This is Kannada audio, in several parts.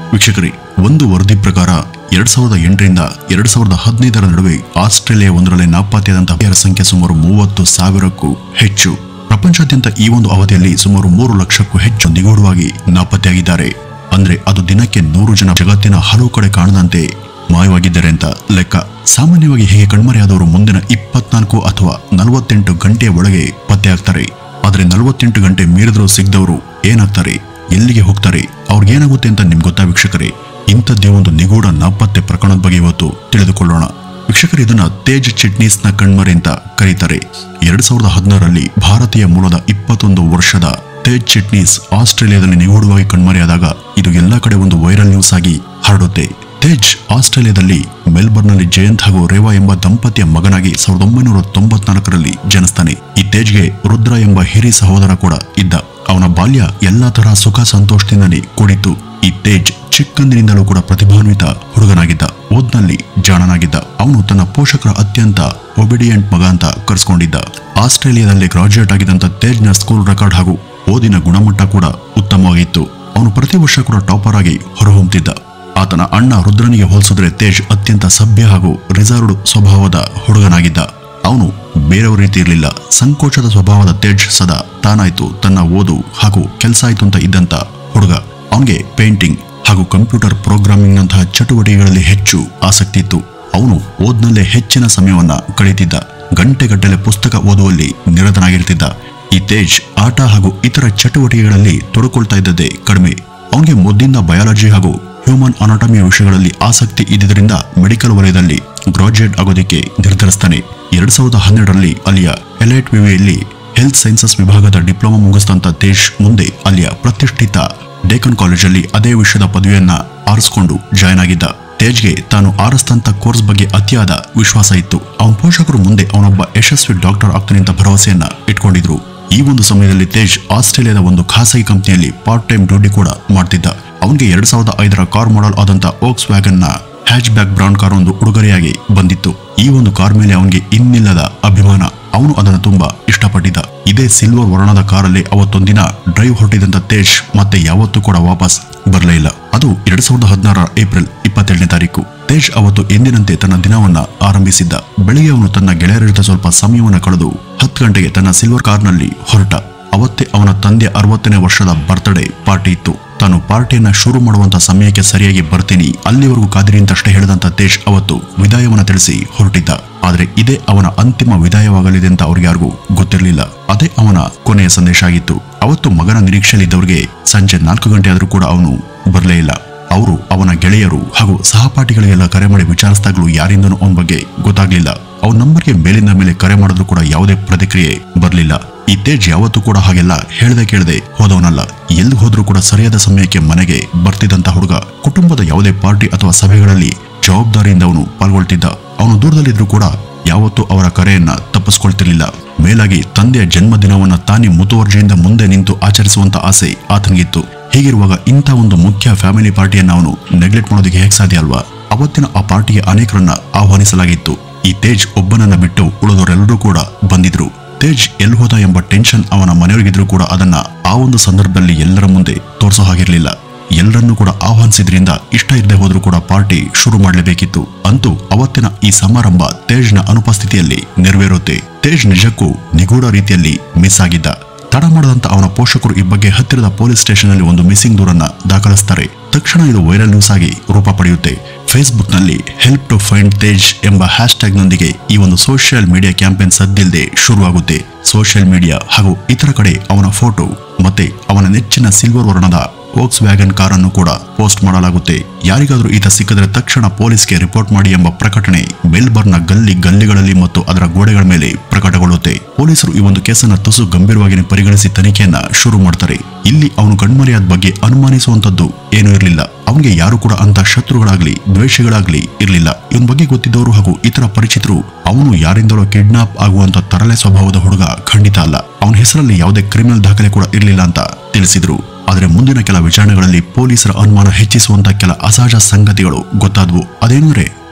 ವೀಕ್ಷಕರೇ ಒಂದು ವರದಿ ಪ್ರಕಾರ ಎರಡ್ ಸಾವಿರದ ಎಂಟರಿಂದ ಎರಡ್ ಸಾವಿರದ ಹದಿನೈದರ ನಡುವೆ ಆಸ್ಟ್ರೇಲಿಯಾ ಒಂದರಲ್ಲಿ ನಾಪತ್ತೆಯಾದಂತಹ ಮಹಿಳೆಯರ ಸಂಖ್ಯೆ ಸುಮಾರು ಮೂವತ್ತು ಸಾವಿರಕ್ಕೂ ಹೆಚ್ಚು ಪ್ರಪಂಚಾದ್ಯಂತ ಈ ಒಂದು ಅವಧಿಯಲ್ಲಿ ಸುಮಾರು ಮೂರು ಲಕ್ಷಕ್ಕೂ ಹೆಚ್ಚು ನಿಗೂಢವಾಗಿ ನಾಪತ್ತೆಯಾಗಿದ್ದಾರೆ ಅಂದ್ರೆ ಅದು ದಿನಕ್ಕೆ ನೂರು ಜನ ಜಗತ್ತಿನ ಹಲವು ಕಡೆ ಕಾಣದಂತೆ ಮಾಯವಾಗಿದ್ದಾರೆ ಅಂತ ಲೆಕ್ಕ ಸಾಮಾನ್ಯವಾಗಿ ಹೀಗೆ ಕಣ್ಮರೆಯಾದವರು ಮುಂದಿನ ಇಪ್ಪತ್ನಾಲ್ಕು ಅಥವಾ ನಲವತ್ತೆಂಟು ಗಂಟೆಯ ಒಳಗೆ ಪತ್ತೆಯಾಗ್ತಾರೆ ಆದ್ರೆ ನಲವತ್ತೆಂಟು ಗಂಟೆ ಮೀರಿದ್ರೂ ಸಿಗದವರು ಏನಾಗ್ತಾರೆ ಎಲ್ಲಿಗೆ ಹೋಗ್ತಾರೆ ಅವ್ರಿಗೇನಾಗುತ್ತೆ ಅಂತ ನಿಮ್ಗೆ ಗೊತ್ತಾ ವೀಕ್ಷಕರೇ ಇಂಥದ್ದೇ ಒಂದು ನಿಗೂಢ ನಾಪತ್ತೆ ಪ್ರಕರಣದ ಬಗ್ಗೆ ಇವತ್ತು ತಿಳಿದುಕೊಳ್ಳೋಣ ವೀಕ್ಷಕರು ಇದನ್ನ ತೇಜ್ ಚಿಟ್ನೀಸ್ ನ ಕಣ್ಮರೆ ಅಂತ ಕರೀತಾರೆ ಎರಡ್ ಸಾವಿರದ ಹದಿನಾರರಲ್ಲಿ ಭಾರತೀಯ ಮೂಲದ ಇಪ್ಪತ್ತೊಂದು ವರ್ಷದ ತೇಜ್ ಚಿಟ್ನೀಸ್ ಆಸ್ಟ್ರೇಲಿಯಾದಲ್ಲಿ ನಿಗೂಢವಾಗಿ ಕಣ್ಮರೆಯಾದಾಗ ಇದು ಎಲ್ಲಾ ಕಡೆ ಒಂದು ವೈರಲ್ ನ್ಯೂಸ್ ಆಗಿ ಹರಡುತ್ತೆ ತೇಜ್ ಆಸ್ಟ್ರೇಲಿಯಾದಲ್ಲಿ ಮೆಲ್ಬರ್ನ್ನಲ್ಲಿ ಜಯಂತ್ ಹಾಗೂ ರೇವಾ ಎಂಬ ದಂಪತಿಯ ಮಗನಾಗಿ ಸಾವಿರದ ಒಂಬೈನೂರ ತೊಂಬತ್ನಾಲ್ಕರಲ್ಲಿ ಜನಿಸ್ತಾನೆ ಈ ತೇಜ್ಗೆ ರುದ್ರ ಎಂಬ ಹಿರಿ ಸಹೋದರ ಕೂಡ ಇದ್ದ ಅವನ ಬಾಲ್ಯ ಎಲ್ಲಾ ತರಹ ಸುಖ ಸಂತೋಷದಿಂದಲೇ ಕೂಡಿತ್ತು ಈ ತೇಜ್ ಚಿಕ್ಕಂದಿನಿಂದಲೂ ಕೂಡ ಪ್ರತಿಭಾನ್ವಿತ ಹುಡುಗನಾಗಿದ್ದ ಓದ್ನಲ್ಲಿ ಜಾಣನಾಗಿದ್ದ ಅವನು ತನ್ನ ಪೋಷಕರ ಅತ್ಯಂತ ಒಬಿಡಿಯಂಟ್ ಮಗ ಅಂತ ಕರೆಸ್ಕೊಂಡಿದ್ದ ಆಸ್ಟ್ರೇಲಿಯಾದಲ್ಲಿ ಗ್ರಾಜುಯೇಟ್ ಆಗಿದ್ದಂತ ತೇಜ್ನ ಸ್ಕೂಲ್ ರೆಕಾರ್ಡ್ ಹಾಗೂ ಓದಿನ ಗುಣಮಟ್ಟ ಕೂಡ ಉತ್ತಮವಾಗಿತ್ತು ಅವನು ಪ್ರತಿ ವರ್ಷ ಕೂಡ ಟಾಪರ್ ಆಗಿ ಹೊರಹೊಮ್ಮುತ್ತಿದ್ದ ಆತನ ಅಣ್ಣ ರುದ್ರನಿಗೆ ಹೋಲಿಸಿದ್ರೆ ತೇಜ್ ಅತ್ಯಂತ ಸಭ್ಯ ಹಾಗೂ ರಿಸರ್ವ್ಡ್ ಸ್ವಭಾವದ ಹುಡುಗನಾಗಿದ್ದ ಅವನು ಬೇರೆಯವ್ರ ರೀತಿ ಇರಲಿಲ್ಲ ಸಂಕೋಚದ ಸ್ವಭಾವದ ತೇಜ್ ಸದಾ ತಾನಾಯ್ತು ತನ್ನ ಓದು ಹಾಗೂ ಕೆಲಸ ಆಯ್ತು ಅಂತ ಇದ್ದಂತ ಹುಡುಗ ಅವನಿಗೆ ಪೇಂಟಿಂಗ್ ಹಾಗೂ ಕಂಪ್ಯೂಟರ್ ಪ್ರೋಗ್ರಾಮಿಂಗ್ ನಂತಹ ಚಟುವಟಿಕೆಗಳಲ್ಲಿ ಹೆಚ್ಚು ಆಸಕ್ತಿ ಇತ್ತು ಅವನು ಓದ್ನಲ್ಲೇ ಹೆಚ್ಚಿನ ಸಮಯವನ್ನ ಕಳೀತಿದ್ದ ಗಂಟೆಗಟ್ಟಲೆ ಪುಸ್ತಕ ಓದುವಲ್ಲಿ ನಿರತನಾಗಿರ್ತಿದ್ದ ಈ ತೇಜ್ ಆಟ ಹಾಗೂ ಇತರ ಚಟುವಟಿಕೆಗಳಲ್ಲಿ ತೊಡಕೊಳ್ತಾ ಇದ್ದದ್ದೇ ಕಡಿಮೆ ಅವನಿಗೆ ಮೊದಲಿಂದ ಬಯಾಲಜಿ ಹಾಗೂ ಹ್ಯೂಮನ್ ಅನಾಟಮಿಯ ವಿಷಯಗಳಲ್ಲಿ ಆಸಕ್ತಿ ಇದ್ದಿದ್ದರಿಂದ ಮೆಡಿಕಲ್ ವಲಯದಲ್ಲಿ ಗ್ರಾಜುಯೇಟ್ ಆಗೋದಕ್ಕೆ ನಿರ್ಧರಿಸ್ತಾನೆ ಎರಡ್ ಸಾವಿರದ ಹನ್ನೆರಡರಲ್ಲಿ ಅಲ್ಲಿಯ ಎಲೈಟ್ ವಿವಿಯಲ್ಲಿ ಹೆಲ್ತ್ ಸೈನ್ಸಸ್ ವಿಭಾಗದ ಡಿಪ್ಲೊಮಾ ಮುಗಿಸಿದಂತ ತೇಜ್ ಮುಂದೆ ಅಲ್ಲಿಯ ಪ್ರತಿಷ್ಠಿತ ಡೇಕನ್ ಕಾಲೇಜಲ್ಲಿ ಅದೇ ವಿಷಯದ ಪದವಿಯನ್ನ ಆರಿಸಿಕೊಂಡು ಜಾಯ್ನ್ ಆಗಿದ್ದ ತೇಜ್ಗೆ ತಾನು ಆರಿಸಿದಂತ ಕೋರ್ಸ್ ಬಗ್ಗೆ ಅತಿಯಾದ ವಿಶ್ವಾಸ ಇತ್ತು ಅವನ ಪೋಷಕರು ಮುಂದೆ ಅವನೊಬ್ಬ ಯಶಸ್ವಿ ಡಾಕ್ಟರ್ ಆಗ್ತಾನೆ ಅಂತ ಭರವಸೆಯನ್ನ ಇಟ್ಕೊಂಡಿದ್ರು ಈ ಒಂದು ಸಮಯದಲ್ಲಿ ತೇಜ್ ಆಸ್ಟ್ರೇಲಿಯಾದ ಒಂದು ಖಾಸಗಿ ಕಂಪನಿಯಲ್ಲಿ ಪಾರ್ಟ್ ಟೈಮ್ ಡ್ಯೂಟಿ ಕೂಡ ಮಾಡ್ತಿದ್ದ ಅವನಿಗೆ ಎರಡ್ ಸಾವಿರದ ಐದರ ಕಾರ್ ಮಾಡೆಲ್ ಆದಂತ ಓಕ್ಸ್ ವ್ಯಾಗನ್ ನ ಹ್ಯಾಚ್ ಬ್ಯಾಕ್ ಬ್ರೌನ್ ಕಾರ್ ಒಂದು ಉಡುಗೊರೆಯಾಗಿ ಬಂದಿತ್ತು ಈ ಒಂದು ಕಾರ್ ಮೇಲೆ ಅವನಿಗೆ ಇನ್ನಿಲ್ಲದ ಅಭಿಮಾನ ಅವನು ಅದನ್ನು ತುಂಬಾ ಇಷ್ಟಪಟ್ಟಿದ್ದ ಇದೇ ಸಿಲ್ವರ್ ವರ್ಣದ ಕಾರಲ್ಲಿ ಅವತ್ತೊಂದಿನ ಡ್ರೈವ್ ಹೊರಟಿದಂತ ತೇಜ್ ಮತ್ತೆ ಯಾವತ್ತೂ ಕೂಡ ವಾಪಸ್ ಬರಲೇ ಇಲ್ಲ ಅದು ಎರಡ್ ಸಾವಿರದ ಹದಿನಾರರ ಏಪ್ರಿಲ್ ಇಪ್ಪತ್ತೇಳನೇ ತಾರೀಕು ತೇಜ್ ಅವತ್ತು ಎಂದಿನಂತೆ ತನ್ನ ದಿನವನ್ನ ಆರಂಭಿಸಿದ್ದ ಬೆಳಿಗ್ಗೆ ಅವನು ತನ್ನ ಗೆಳೆಯರ ಜೊತೆ ಸ್ವಲ್ಪ ಸಮಯವನ್ನ ಕಳೆದು ಹತ್ತು ಗಂಟೆಗೆ ತನ್ನ ಸಿಲ್ವರ್ ಕಾರ್ನಲ್ಲಿ ಹೊರಟ ಅವತ್ತೇ ಅವನ ತಂದೆ ಅರವತ್ತನೇ ವರ್ಷದ ಬರ್ತ್ಡೇ ಪಾರ್ಟಿ ಇತ್ತು ತಾನು ಪಾರ್ಟಿಯನ್ನ ಶುರು ಮಾಡುವಂತ ಸಮಯಕ್ಕೆ ಸರಿಯಾಗಿ ಬರ್ತೀನಿ ಅಲ್ಲಿವರೆಗೂ ಕಾದಿರಿ ಅಂತಷ್ಟೇ ಹೇಳಿದಂತ ತೇಜ್ ಅವತ್ತು ವಿದಾಯವನ್ನ ತಿಳಿಸಿ ಹೊರಟಿದ್ದ ಆದ್ರೆ ಇದೇ ಅವನ ಅಂತಿಮ ವಿದಾಯವಾಗಲಿದೆ ಅಂತ ಅವ್ರಿಗೆ ಯಾರಿಗೂ ಗೊತ್ತಿರಲಿಲ್ಲ ಅದೇ ಅವನ ಕೊನೆಯ ಸಂದೇಶ ಆಗಿತ್ತು ಅವತ್ತು ಮಗನ ನಿರೀಕ್ಷೆಯಲ್ಲಿದ್ದವರಿಗೆ ಸಂಜೆ ನಾಲ್ಕು ಗಂಟೆ ಆದರೂ ಕೂಡ ಅವನು ಬರಲೇ ಇಲ್ಲ ಅವರು ಅವನ ಗೆಳೆಯರು ಹಾಗೂ ಸಹಪಾಠಿಗಳಿಗೆಲ್ಲ ಕರೆ ಮಾಡಿ ವಿಚಾರಿಸಿದಾಗಲೂ ಯಾರಿಂದನೂ ಅವನ ಬಗ್ಗೆ ಗೊತ್ತಾಗ್ಲಿಲ್ಲ ಅವನ ನಂಬರ್ಗೆ ಮೇಲಿಂದ ಮೇಲೆ ಕರೆ ಮಾಡಿದ್ರು ಕೂಡ ಯಾವುದೇ ಪ್ರತಿಕ್ರಿಯೆ ಬರಲಿಲ್ಲ ಈ ತೇಜ್ ಯಾವತ್ತೂ ಕೂಡ ಹಾಗೆಲ್ಲ ಹೇಳ್ದೆ ಕೇಳದೆ ಹೋದವನಲ್ಲ ಎಲ್ಲಿ ಹೋದ್ರೂ ಕೂಡ ಸರಿಯಾದ ಸಮಯಕ್ಕೆ ಮನೆಗೆ ಬರ್ತಿದ್ದಂತ ಹುಡುಗ ಕುಟುಂಬದ ಯಾವುದೇ ಪಾರ್ಟಿ ಅಥವಾ ಸಭೆಗಳಲ್ಲಿ ಜವಾಬ್ದಾರಿಯಿಂದ ಅವನು ಪಾಲ್ಗೊಳ್ತಿದ್ದ ಅವನು ದೂರದಲ್ಲಿದ್ರೂ ಕೂಡ ಯಾವತ್ತೂ ಅವರ ಕರೆಯನ್ನ ತಪ್ಪಿಸ್ಕೊಳ್ತಿರ್ಲಿಲ್ಲ ಮೇಲಾಗಿ ತಂದೆಯ ಜನ್ಮದಿನವನ್ನ ತಾನೇ ಮುತುವರ್ಜಿಯಿಂದ ಮುಂದೆ ನಿಂತು ಆಚರಿಸುವಂತ ಆಸೆ ಆತನಿಗಿತ್ತು ಹೀಗಿರುವಾಗ ಇಂಥ ಒಂದು ಮುಖ್ಯ ಫ್ಯಾಮಿಲಿ ಪಾರ್ಟಿಯನ್ನ ಅವನು ನೆಗ್ಲೆಕ್ಟ್ ಮಾಡೋದಕ್ಕೆ ಹೇಗೆ ಸಾಧ್ಯ ಅಲ್ವಾ ಅವತ್ತಿನ ಆ ಪಾರ್ಟಿಗೆ ಅನೇಕರನ್ನ ಆಹ್ವಾನಿಸಲಾಗಿತ್ತು ಈ ತೇಜ್ ಒಬ್ಬನನ್ನ ಬಿಟ್ಟು ಉಳಿದವರೆಲ್ಲರೂ ಕೂಡ ಬಂದಿದ್ರು ತೇಜ್ ಎಲ್ಲಿ ಹೋದ ಎಂಬ ಟೆನ್ಷನ್ ಅವನ ಮನೆಯವರಿಗಿದ್ರು ಕೂಡ ಅದನ್ನ ಆ ಒಂದು ಸಂದರ್ಭದಲ್ಲಿ ಎಲ್ಲರ ಮುಂದೆ ತೋರಿಸೋ ಹಾಗಿರ್ಲಿಲ್ಲ ಎಲ್ಲರನ್ನೂ ಕೂಡ ಆಹ್ವಾನಿಸಿದ್ರಿಂದ ಇಷ್ಟ ಇರದೆ ಹೋದ್ರೂ ಕೂಡ ಪಾರ್ಟಿ ಶುರು ಮಾಡಲೇಬೇಕಿತ್ತು ಅಂತೂ ಅವತ್ತಿನ ಈ ಸಮಾರಂಭ ತೇಜ್ನ ಅನುಪಸ್ಥಿತಿಯಲ್ಲಿ ನೆರವೇರುತ್ತೆ ತೇಜ್ ನಿಜಕ್ಕೂ ನಿಗೂಢ ರೀತಿಯಲ್ಲಿ ಮಿಸ್ ಆಗಿದ್ದ ತಡ ಮಾಡದಂತ ಅವನ ಪೋಷಕರು ಈ ಬಗ್ಗೆ ಹತ್ತಿರದ ಪೊಲೀಸ್ ಸ್ಟೇಷನ್ ಅಲ್ಲಿ ಒಂದು ಮಿಸ್ಸಿಂಗ್ ದೂರನ್ನ ದಾಖಲಿಸ್ತಾರೆ ತಕ್ಷಣ ಇದು ವೈರಲ್ ನ್ಯೂಸ್ ಆಗಿ ರೂಪ ಪಡೆಯುತ್ತೆ ಫೇಸ್ಬುಕ್ ನಲ್ಲಿ ಹೆಲ್ಪ್ ಟು ಫೈಂಡ್ ತೇಜ್ ಎಂಬ ಹ್ಯಾಶ್ ಟ್ಯಾಗ್ ನೊಂದಿಗೆ ಈ ಒಂದು ಸೋಷಿಯಲ್ ಮೀಡಿಯಾ ಕ್ಯಾಂಪೇನ್ ಸದ್ದಿಲ್ಲದೆ ಶುರುವಾಗುತ್ತೆ ಸೋಷಿಯಲ್ ಮೀಡಿಯಾ ಹಾಗೂ ಇತರ ಕಡೆ ಅವನ ಫೋಟೋ ಮತ್ತೆ ಅವನ ನೆಚ್ಚಿನ ಸಿಲ್ವರ್ ವರ್ಣದ ವೋಕ್ಸ್ ವ್ಯಾಗನ್ ಕಾರನ್ನು ಕೂಡ ಪೋಸ್ಟ್ ಮಾಡಲಾಗುತ್ತೆ ಯಾರಿಗಾದ್ರೂ ಈತ ಸಿಕ್ಕಿದ್ರೆ ತಕ್ಷಣ ಪೊಲೀಸ್ಗೆ ರಿಪೋರ್ಟ್ ಮಾಡಿ ಎಂಬ ಪ್ರಕಟಣೆ ಮೆಲ್ಬರ್ನ್ನ ಗಲ್ಲಿ ಗಲ್ಲಿಗಳಲ್ಲಿ ಮತ್ತು ಅದರ ಗೋಡೆಗಳ ಮೇಲೆ ಪ್ರಕಟಗೊಳ್ಳುತ್ತೆ ಪೊಲೀಸರು ಈ ಒಂದು ಕೇಸನ್ನ ತುಸು ಗಂಭೀರವಾಗಿ ಪರಿಗಣಿಸಿ ತನಿಖೆಯನ್ನ ಶುರು ಮಾಡ್ತಾರೆ ಇಲ್ಲಿ ಅವನು ಕಣ್ಮರೆಯಾದ ಬಗ್ಗೆ ಅನುಮಾನಿಸುವಂತದ್ದು ಏನೂ ಇರಲಿಲ್ಲ ಅವನಿಗೆ ಯಾರು ಕೂಡ ಅಂತ ಶತ್ರುಗಳಾಗ್ಲಿ ದ್ವೇಷಿಗಳಾಗ್ಲಿ ಇರಲಿಲ್ಲ ಇವನ್ ಬಗ್ಗೆ ಗೊತ್ತಿದ್ದವರು ಹಾಗೂ ಇತರ ಪರಿಚಿತರು ಅವನು ಯಾರಿಂದಲೋ ಕಿಡ್ನಾಪ್ ಆಗುವಂತ ತರಲೆ ಸ್ವಭಾವದ ಹುಡುಗ ಖಂಡಿತ ಅಲ್ಲ ಅವನ ಹೆಸರಲ್ಲಿ ಯಾವುದೇ ಕ್ರಿಮಿನಲ್ ದಾಖಲೆ ಕೂಡ ಇರಲಿಲ್ಲ ಅಂತ ತಿಳಿಸಿದ್ರು ಆದರೆ ಮುಂದಿನ ಕೆಲ ವಿಚಾರಣೆಗಳಲ್ಲಿ ಪೊಲೀಸರ ಅನುಮಾನ ಹೆಚ್ಚಿಸುವಂತ ಕೆಲ ಅಸಹಜ ಸಂಗತಿಗಳು ಗೊತ್ತಾದ್ವು ಅದೇನೆಂದ್ರೆ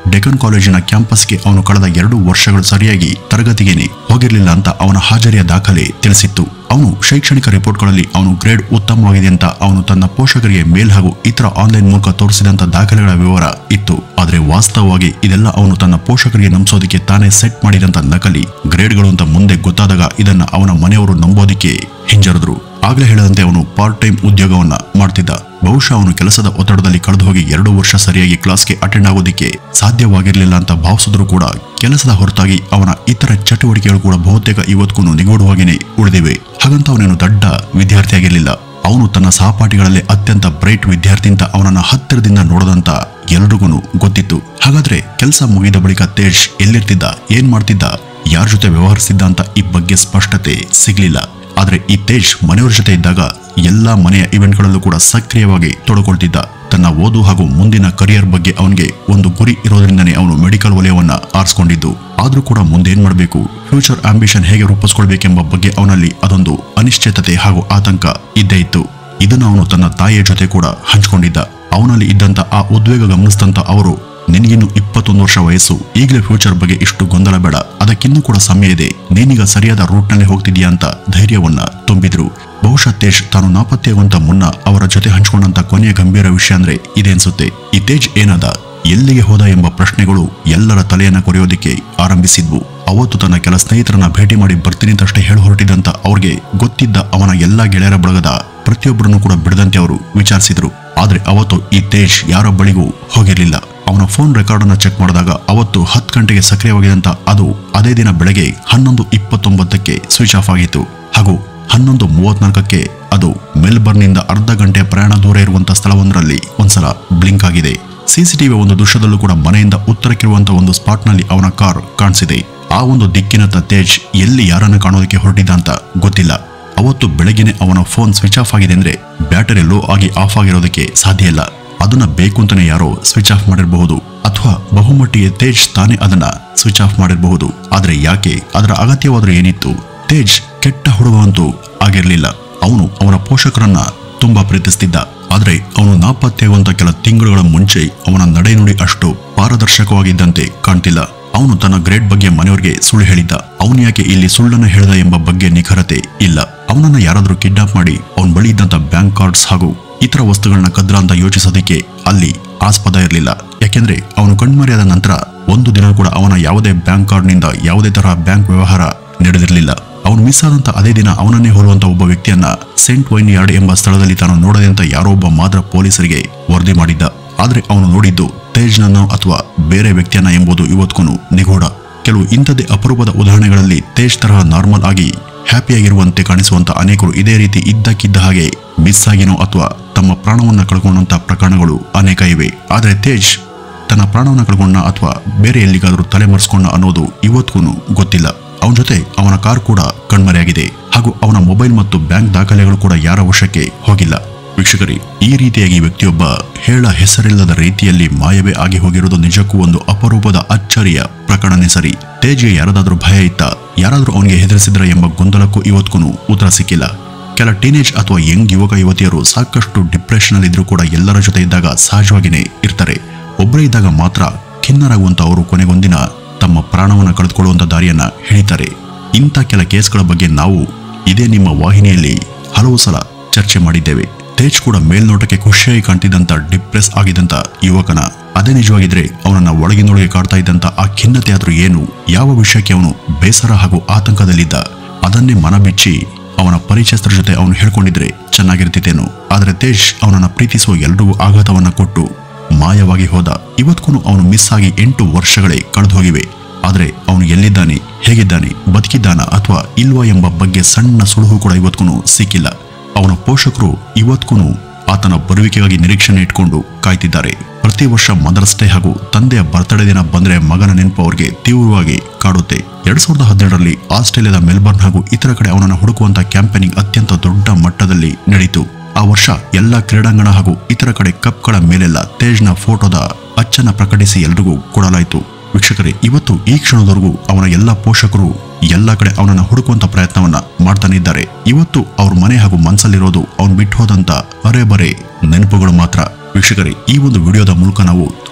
ಡೆಕನ್ ಕಾಲೇಜಿನ ಕ್ಯಾಂಪಸ್ಗೆ ಅವನು ಕಳೆದ ಎರಡು ವರ್ಷಗಳು ಸರಿಯಾಗಿ ತರಗತಿಗೇನೆ ಹೋಗಿರಲಿಲ್ಲ ಅಂತ ಅವನ ಹಾಜರಿಯ ದಾಖಲೆ ತಿಳಿಸಿತ್ತು ಅವನು ಶೈಕ್ಷಣಿಕ ರಿಪೋರ್ಟ್ಗಳಲ್ಲಿ ಅವನು ಗ್ರೇಡ್ ಉತ್ತಮವಾಗಿದೆ ಅಂತ ಅವನು ತನ್ನ ಪೋಷಕರಿಗೆ ಮೇಲ್ ಹಾಗೂ ಇತರ ಆನ್ಲೈನ್ ಮೂಲಕ ತೋರಿಸಿದಂತ ದಾಖಲೆಗಳ ವಿವರ ಇತ್ತು ಆದ್ರೆ ವಾಸ್ತವವಾಗಿ ಇದೆಲ್ಲ ಅವನು ತನ್ನ ಪೋಷಕರಿಗೆ ನಂಬಿಸೋದಕ್ಕೆ ತಾನೇ ಸೆಟ್ ಮಾಡಿದಂತ ನಕಲಿ ಗ್ರೇಡ್ಗಳು ಅಂತ ಮುಂದೆ ಗೊತ್ತಾದಾಗ ಇದನ್ನ ಅವನ ಮನೆಯವರು ನಂಬೋದಿಕ್ಕೆ ಹಿಂಜರಿದ್ರು ಆಗ್ಲೇ ಹೇಳದಂತೆ ಅವನು ಪಾರ್ಟ್ ಟೈಮ್ ಉದ್ಯೋಗವನ್ನ ಮಾಡ್ತಿದ್ದ ಬಹುಶಃ ಅವನು ಕೆಲಸದ ಒತ್ತಡದಲ್ಲಿ ಕಳೆದು ಹೋಗಿ ಎರಡು ವರ್ಷ ಸರಿಯಾಗಿ ಕ್ಲಾಸ್ಗೆ ಅಟೆಂಡ್ ಆಗೋದಿಕ್ಕೆ ಸಾಧ್ಯವಾಗಿರಲಿಲ್ಲ ಅಂತ ಭಾವಿಸಿದ್ರು ಕೂಡ ಕೆಲಸದ ಹೊರತಾಗಿ ಅವನ ಇತರ ಚಟುವಟಿಕೆಗಳು ಕೂಡ ಬಹುತೇಕ ಇವತ್ತಿಗೂ ನಿಗೂಢವಾಗಿಯೇ ಉಳಿದಿವೆ ಹಾಗಂತ ಅವನೇನು ದೊಡ್ಡ ವಿದ್ಯಾರ್ಥಿಯಾಗಿರಲಿಲ್ಲ ಅವನು ತನ್ನ ಸಹಪಾಠಿಗಳಲ್ಲಿ ಅತ್ಯಂತ ಬ್ರೈಟ್ ವಿದ್ಯಾರ್ಥಿ ಅಂತ ಅವನನ್ನ ಹತ್ತಿರದಿಂದ ನೋಡದಂತ ಎಲ್ರಿಗೂ ಗೊತ್ತಿತ್ತು ಹಾಗಾದ್ರೆ ಕೆಲಸ ಮುಗಿದ ಬಳಿಕ ತೇಜ್ ಎಲ್ಲಿರ್ತಿದ್ದ ಏನ್ ಮಾಡ್ತಿದ್ದ ಯಾರ ಜೊತೆ ವ್ಯವಹರಿಸಿದ್ದ ಅಂತ ಈ ಬಗ್ಗೆ ಸ್ಪಷ್ಟತೆ ಸಿಗ್ಲಿಲ್ಲ ಆದ್ರೆ ಈ ತೇಜ್ ಮನೆಯವರ ಜೊತೆ ಇದ್ದಾಗ ಎಲ್ಲಾ ಮನೆಯ ಇವೆಂಟ್ಗಳಲ್ಲೂ ಕೂಡ ಸಕ್ರಿಯವಾಗಿ ತೊಡಕೊಳ್ತಿದ್ದ ತನ್ನ ಓದು ಹಾಗೂ ಮುಂದಿನ ಕರಿಯರ್ ಬಗ್ಗೆ ಅವನಿಗೆ ಒಂದು ಗುರಿ ಇರೋದ್ರಿಂದನೇ ಅವನು ಮೆಡಿಕಲ್ ವಲಯವನ್ನ ಆರಿಸ್ಕೊಂಡಿದ್ದು ಆದ್ರೂ ಕೂಡ ಮುಂದೆ ಏನ್ ಮಾಡಬೇಕು ಫ್ಯೂಚರ್ ಆಂಬಿಷನ್ ಹೇಗೆ ರೂಪಿಸ್ಕೊಳ್ಬೇಕೆಂಬ ಬಗ್ಗೆ ಅವನಲ್ಲಿ ಅದೊಂದು ಅನಿಶ್ಚಿತತೆ ಹಾಗೂ ಆತಂಕ ಇದ್ದೇ ಇತ್ತು ಇದನ್ನು ಅವನು ತನ್ನ ತಾಯಿಯ ಜೊತೆ ಕೂಡ ಹಂಚಿಕೊಂಡಿದ್ದ ಅವನಲ್ಲಿ ಇದ್ದಂತ ಆ ಉದ್ವೇಗ ಗಮನಿಸಿದಂತ ಅವರು ನಿನಗಿನ್ನು ಇಪ್ಪತ್ತೊಂದು ವರ್ಷ ವಯಸ್ಸು ಈಗಲೇ ಫ್ಯೂಚರ್ ಬಗ್ಗೆ ಇಷ್ಟು ಗೊಂದಲ ಬೇಡ ಅದಕ್ಕಿನ್ನೂ ಕೂಡ ಸಮಯ ಇದೆ ನೀನೀಗ ಸರಿಯಾದ ರೂಟ್ನಲ್ಲಿ ಹೋಗ್ತಿದ್ಯಾ ಅಂತ ಧೈರ್ಯವನ್ನ ತುಂಬಿದ್ರು ಬಹುಶಃ ತೇಜ್ ತಾನು ನಾಪತ್ತೆಯಾಗುವಂತ ಮುನ್ನ ಅವರ ಜೊತೆ ಹಂಚಿಕೊಂಡಂತ ಕೊನೆಯ ಗಂಭೀರ ವಿಷಯ ಅಂದ್ರೆ ಇದೆ ಅನ್ಸುತ್ತೆ ಈ ತೇಜ್ ಏನದ ಎಲ್ಲಿಗೆ ಹೋದ ಎಂಬ ಪ್ರಶ್ನೆಗಳು ಎಲ್ಲರ ತಲೆಯನ್ನ ಕೊರೆಯೋದಿಕ್ಕೆ ಆರಂಭಿಸಿದ್ವು ಅವತ್ತು ತನ್ನ ಕೆಲ ಸ್ನೇಹಿತರನ್ನ ಭೇಟಿ ಮಾಡಿ ಬರ್ತೀನಿ ಅಂತಷ್ಟೇ ಹೇಳಿ ಹೊರಟಿದಂತ ಅವ್ರಿಗೆ ಗೊತ್ತಿದ್ದ ಅವನ ಎಲ್ಲಾ ಗೆಳೆಯರ ಬಳಗದ ಪ್ರತಿಯೊಬ್ಬರನ್ನು ಕೂಡ ಬಿಡದಂತೆ ಅವರು ವಿಚಾರಿಸಿದ್ರು ಆದ್ರೆ ಅವತ್ತು ಈ ತೇಜ್ ಯಾರ ಬಳಿಗೂ ಹೋಗಿರ್ಲಿಲ್ಲ ಅವನ ಫೋನ್ ರೆಕಾರ್ಡ್ ಅನ್ನ ಚೆಕ್ ಮಾಡಿದಾಗ ಅವತ್ತು ಹತ್ತು ಗಂಟೆಗೆ ಸಕ್ರಿಯವಾಗಿದ್ದಂತ ಅದು ಅದೇ ದಿನ ಬೆಳಗ್ಗೆ ಹನ್ನೊಂದು ಇಪ್ಪತ್ತೊಂಬತ್ತಕ್ಕೆ ಸ್ವಿಚ್ ಆಫ್ ಆಗಿತ್ತು ಹಾಗೂ ಹನ್ನೊಂದು ಮೂವತ್ನಾಲ್ಕಕ್ಕೆ ಅದು ಮೆಲ್ಬರ್ನ್ನಿಂದ ಅರ್ಧ ಗಂಟೆ ಪ್ರಯಾಣ ದೂರ ಇರುವಂತ ಸ್ಥಳವೊಂದರಲ್ಲಿ ಒಂದ್ಸಲ ಬ್ಲಿಂಕ್ ಆಗಿದೆ ಸಿಸಿಟಿವಿ ಒಂದು ದೃಶ್ಯದಲ್ಲೂ ಕೂಡ ಮನೆಯಿಂದ ಉತ್ತರಕ್ಕಿರುವಂತಹ ಒಂದು ಸ್ಪಾಟ್ನಲ್ಲಿ ಅವನ ಕಾರ್ ಕಾಣಿಸಿದೆ ಆ ಒಂದು ದಿಕ್ಕಿನತ್ತ ತೇಜ್ ಎಲ್ಲಿ ಯಾರನ್ನ ಕಾಣೋದಕ್ಕೆ ಹೊರಟಿದ್ದ ಅಂತ ಗೊತ್ತಿಲ್ಲ ಅವತ್ತು ಬೆಳಗ್ಗೆನೆ ಅವನ ಫೋನ್ ಸ್ವಿಚ್ ಆಫ್ ಆಗಿದೆ ಅಂದ್ರೆ ಬ್ಯಾಟರಿ ಲೋ ಆಗಿ ಆಫ್ ಆಗಿರೋದಕ್ಕೆ ಸಾಧ್ಯ ಇಲ್ಲ ಅದನ್ನ ಬೇಕು ಅಂತಾನೆ ಯಾರೋ ಸ್ವಿಚ್ ಆಫ್ ಮಾಡಿರಬಹುದು ಅಥವಾ ಬಹುಮಟ್ಟಿಗೆ ತೇಜ್ ತಾನೇ ಅದನ್ನ ಸ್ವಿಚ್ ಆಫ್ ಮಾಡಿರಬಹುದು ಆದ್ರೆ ಯಾಕೆ ಅದರ ಅಗತ್ಯವಾದ್ರೂ ಏನಿತ್ತು ತೇಜ್ ಕೆಟ್ಟ ಹುಡುಗ ಅಂತೂ ಆಗಿರ್ಲಿಲ್ಲ ಅವನು ಅವನ ಪೋಷಕರನ್ನ ತುಂಬಾ ಪ್ರೀತಿಸ್ತಿದ್ದ ಆದ್ರೆ ಅವನು ನಾಪತ್ತೆಯಾಗುವಂತ ಕೆಲ ತಿಂಗಳುಗಳ ಮುಂಚೆ ಅವನ ನಡೆನುಡಿ ಅಷ್ಟು ಪಾರದರ್ಶಕವಾಗಿದ್ದಂತೆ ಕಾಣ್ತಿಲ್ಲ ಅವನು ತನ್ನ ಗ್ರೇಡ್ ಬಗ್ಗೆ ಮನೆಯವರಿಗೆ ಸುಳ್ಳು ಹೇಳಿದ್ದ ಅವನು ಯಾಕೆ ಇಲ್ಲಿ ಸುಳ್ಳನ್ನು ಹೇಳಿದ ಎಂಬ ಬಗ್ಗೆ ನಿಖರತೆ ಇಲ್ಲ ಅವನನ್ನ ಯಾರಾದ್ರೂ ಕಿಡ್ನಾಪ್ ಮಾಡಿ ಅವನ ಬಳಿ ಇದ್ದಂತ ಬ್ಯಾಂಕ್ ಕಾರ್ಡ್ಸ್ ಹಾಗೂ ಇತರ ವಸ್ತುಗಳನ್ನ ಕದ್ರ ಅಂತ ಯೋಚಿಸೋದಕ್ಕೆ ಅಲ್ಲಿ ಆಸ್ಪದ ಇರಲಿಲ್ಲ ಯಾಕೆಂದ್ರೆ ಅವನು ಕಣ್ಮರೆಯಾದ ನಂತರ ಒಂದು ದಿನ ಕೂಡ ಅವನ ಯಾವುದೇ ಬ್ಯಾಂಕ್ ಕಾರ್ಡ್ನಿಂದ ಯಾವುದೇ ತರಹ ಬ್ಯಾಂಕ್ ವ್ಯವಹಾರ ನಡೆದಿರಲಿಲ್ಲ ಅವನು ಮಿಸ್ ಆದಂತ ಅದೇ ದಿನ ಅವನನ್ನೇ ಹೋಲುವಂತ ಒಬ್ಬ ವ್ಯಕ್ತಿಯನ್ನ ಸೆಂಟ್ ವೈನ್ ಯಾರ್ಡ್ ಎಂಬ ಸ್ಥಳದಲ್ಲಿ ತಾನು ನೋಡದೆ ಅಂತ ಯಾರೋ ಒಬ್ಬ ಮಾತ್ರ ಪೊಲೀಸರಿಗೆ ವರದಿ ಮಾಡಿದ್ದ ಆದ್ರೆ ಅವನು ನೋಡಿದ್ದು ತೇಜ್ನನ್ನು ಅಥವಾ ಬೇರೆ ವ್ಯಕ್ತಿಯನ್ನ ಎಂಬುದು ಇವತ್ಗೂ ನಿಗೂಢ ಕೆಲವು ಇಂಥದ್ದೇ ಅಪರೂಪದ ಉದಾಹರಣೆಗಳಲ್ಲಿ ತೇಜ್ ತರಹ ನಾರ್ಮಲ್ ಆಗಿ ಹ್ಯಾಪಿಯಾಗಿರುವಂತೆ ಕಾಣಿಸುವಂತ ಅನೇಕರು ಇದೇ ರೀತಿ ಇದ್ದಕ್ಕಿದ್ದ ಹಾಗೆ ಮಿಸ್ ಆಗಿನೋ ಅಥವಾ ತಮ್ಮ ಪ್ರಾಣವನ್ನ ಕಳ್ಕೊಂಡಂತ ಪ್ರಕರಣಗಳು ಅನೇಕ ಇವೆ ಆದ್ರೆ ತೇಜ್ ತನ್ನ ಪ್ರಾಣವನ್ನ ಕಳ್ಕೊಂಡ ಅಥವಾ ಬೇರೆ ಎಲ್ಲಿಗಾದ್ರೂ ತಲೆಮರೆಸ್ಕೊಂಡ ಅನ್ನೋದು ಇವತ್ಗೂ ಗೊತ್ತಿಲ್ಲ ಅವನ ಜೊತೆ ಅವನ ಕಾರ್ ಕೂಡ ಕಣ್ಮರೆಯಾಗಿದೆ ಹಾಗೂ ಅವನ ಮೊಬೈಲ್ ಮತ್ತು ಬ್ಯಾಂಕ್ ದಾಖಲೆಗಳು ಕೂಡ ಯಾರ ವಶಕ್ಕೆ ಹೋಗಿಲ್ಲ ವೀಕ್ಷಕರೇ ಈ ರೀತಿಯಾಗಿ ವ್ಯಕ್ತಿಯೊಬ್ಬ ಹೇಳ ಹೆಸರಿಲ್ಲದ ರೀತಿಯಲ್ಲಿ ಮಾಯವೇ ಆಗಿ ಹೋಗಿರೋದು ನಿಜಕ್ಕೂ ಒಂದು ಅಪರೂಪದ ಅಚ್ಚರಿಯ ಪ್ರಕರಣನೇ ಸರಿ ತೇಜ್ಗೆ ಯಾರದಾದ್ರೂ ಭಯ ಇತ್ತ ಯಾರಾದ್ರೂ ಅವನಿಗೆ ಹೆದರಿಸಿದ್ರ ಎಂಬ ಗೊಂದಲಕ್ಕೂ ಇವತ್ಗೂ ಉತ್ತರ ಸಿಕ್ಕಿಲ್ಲ ಕೆಲ ಟೀನೇಜ್ ಅಥವಾ ಯಂಗ್ ಯುವಕ ಯುವತಿಯರು ಸಾಕಷ್ಟು ಡಿಪ್ರೆಷನ್ ಅಲ್ಲಿ ಇದ್ರೂ ಕೂಡ ಎಲ್ಲರ ಜೊತೆ ಇದ್ದಾಗ ಸಹಜವಾಗಿಯೇ ಇರ್ತಾರೆ ಒಬ್ಬರೇ ಇದ್ದಾಗ ಮಾತ್ರ ಖಿನ್ನರಾಗುವಂತ ಅವರು ಕೊನೆಗೊಂದಿನ ತಮ್ಮ ಪ್ರಾಣವನ್ನು ಕಳೆದುಕೊಳ್ಳುವಂತ ದಾರಿಯನ್ನ ಹಿಡಿತಾರೆ ಇಂಥ ಕೆಲ ಕೇಸ್ಗಳ ಬಗ್ಗೆ ನಾವು ಇದೇ ನಿಮ್ಮ ವಾಹಿನಿಯಲ್ಲಿ ಹಲವು ಸಲ ಚರ್ಚೆ ಮಾಡಿದ್ದೇವೆ ತೇಜ್ ಕೂಡ ಮೇಲ್ನೋಟಕ್ಕೆ ಖುಷಿಯಾಗಿ ಕಾಣ್ತಿದ್ದಂತ ಡಿಪ್ರೆಸ್ ಆಗಿದ್ದಂತ ಯುವಕನ ಅದೇ ನಿಜವಾಗಿದ್ರೆ ಅವನನ್ನ ಒಳಗಿನೊಳಗೆ ಕಾಡ್ತಾ ಇದ್ದಂತ ಆ ಖಿನ್ನತೆ ಆದ್ರೂ ಏನು ಯಾವ ವಿಷಯಕ್ಕೆ ಅವನು ಬೇಸರ ಹಾಗೂ ಆತಂಕದಲ್ಲಿದ್ದ ಅದನ್ನೇ ಮನಬಿಚ್ಚಿ ಅವನ ಪರಿಚಯಸ್ಥರ ಜೊತೆ ಅವನು ಹೇಳ್ಕೊಂಡಿದ್ರೆ ಚೆನ್ನಾಗಿರ್ತಿತ್ತೇನೋ ಆದ್ರೆ ತೇಜ್ ಅವನನ್ನ ಪ್ರೀತಿಸುವ ಎಲ್ರಿಗೂ ಆಘಾತವನ್ನ ಕೊಟ್ಟು ಮಾಯವಾಗಿ ಹೋದ ಇವತ್ಗೂ ಅವನು ಮಿಸ್ ಆಗಿ ಎಂಟು ವರ್ಷಗಳೇ ಕಳೆದು ಹೋಗಿವೆ ಆದ್ರೆ ಅವನು ಎಲ್ಲಿದ್ದಾನೆ ಹೇಗಿದ್ದಾನೆ ಬದುಕಿದ್ದಾನ ಅಥವಾ ಇಲ್ವಾ ಎಂಬ ಬಗ್ಗೆ ಸಣ್ಣ ಸುಳುಹು ಕೂಡ ಇವತ್ಗೂ ಸಿಕ್ಕಿಲ್ಲ ಅವನ ಪೋಷಕರು ಇವತ್ಗೂ ಆತನ ಬರುವಿಕೆಗಾಗಿ ನಿರೀಕ್ಷಣೆ ಇಟ್ಕೊಂಡು ಕಾಯ್ತಿದ್ದಾರೆ ಪ್ರತಿ ವರ್ಷ ಮದರ್ಸ್ ಡೇ ಹಾಗೂ ತಂದೆಯ ಬರ್ತ್ಡೇ ದಿನ ಬಂದ್ರೆ ಮಗನ ನೆನಪು ಅವರಿಗೆ ತೀವ್ರವಾಗಿ ಕಾಡುತ್ತೆ ಎರಡ್ ಸಾವಿರದ ಹದಿನೇಳರಲ್ಲಿ ಆಸ್ಟ್ರೇಲಿಯಾದ ಮೆಲ್ಬರ್ನ್ ಹಾಗೂ ಇತರ ಕಡೆ ಅವನನ್ನು ಹುಡುಕುವಂತ ಕ್ಯಾಂಪೇನಿಂಗ್ ಅತ್ಯಂತ ದೊಡ್ಡ ಮಟ್ಟದಲ್ಲಿ ನಡೆಯಿತು ಆ ವರ್ಷ ಎಲ್ಲ ಕ್ರೀಡಾಂಗಣ ಹಾಗೂ ಇತರ ಕಡೆ ಕಪ್ಗಳ ಮೇಲೆಲ್ಲ ತೇಜ್ನ ಫೋಟೋದ ಅಚ್ಚನ್ನ ಪ್ರಕಟಿಸಿ ಎಲ್ರಿಗೂ ಕೊಡಲಾಯಿತು ವೀಕ್ಷಕರೇ ಇವತ್ತು ಈ ಕ್ಷಣದವರೆಗೂ ಅವನ ಎಲ್ಲ ಪೋಷಕರು ಎಲ್ಲ ಕಡೆ ಅವನನ್ನ ಹುಡುಕುವಂತ ಪ್ರಯತ್ನವನ್ನ ಮಾಡ್ತಾನೆ ಇದ್ದಾರೆ ಇವತ್ತು ಅವ್ರ ಮನೆ ಹಾಗೂ ಮನಸ್ಸಲ್ಲಿರೋದು ಅವನು ಬಿಟ್ಟು ಹೋದಂತ ಅರೆ ಬರೆ ನೆನಪುಗಳು ಮಾತ್ರ ವೀಕ್ಷಕರೇ ಈ ಒಂದು ವಿಡಿಯೋದ ಮೂಲಕ ನಾವು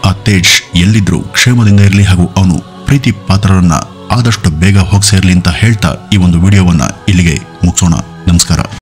ಆ ತೇಜ್ ಎಲ್ಲಿದ್ರು ಕ್ಷೇಮದಿಂದ ಇರಲಿ ಹಾಗೂ ಅವನು ಪ್ರೀತಿ ಪಾತ್ರರನ್ನ ಆದಷ್ಟು ಬೇಗ ಹೋಗಿ ಸೇರ್ಲಿ ಅಂತ ಹೇಳ್ತಾ ಈ ಒಂದು ವಿಡಿಯೋವನ್ನ ಇಲ್ಲಿಗೆ ಮುಗಿಸೋಣ ನಮಸ್ಕಾರ